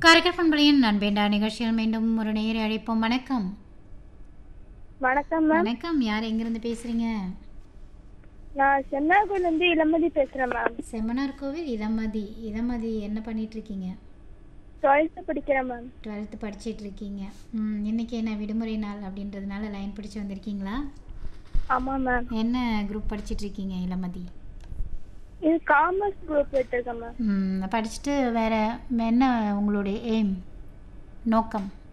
காரைக்கால் பண்பலையின் நண்பேண்டா நிகழ்ச்சியில் மீண்டும் ஒரு நேரை அழைப்போம் வணக்கம் வணக்கம் மேம் வணக்கம் யார் எங்கிருந்து பேசுறீங்க நான் சென்னாகூர்ல இருந்து இளமதி பேசுறேன் மேம் செம்மனார் கோவில் இதமதி இதமதி என்ன பண்ணிட்டு இருக்கீங்க டுவெல்த்து படிக்கிறேன் மேம் டுவெல்த்து படிச்சிட்டு இருக்கீங்க ம், இன்னைக்கு என்ன விடுமுறை நாள் அப்படின்றதுனால லைன் பிடிச்சு வந்திருக்கீங்களா ஆமா மேம் என்ன குரூப் படிச்சிட்டு இருக்கீங்க இளமதி இது காமர்ஸ் குரூப் எடுத்திருக்கேன் மேம் ம், படிச்சுட்டு வேற என்ன உங்களுடைய எய்ம் நோக்கம்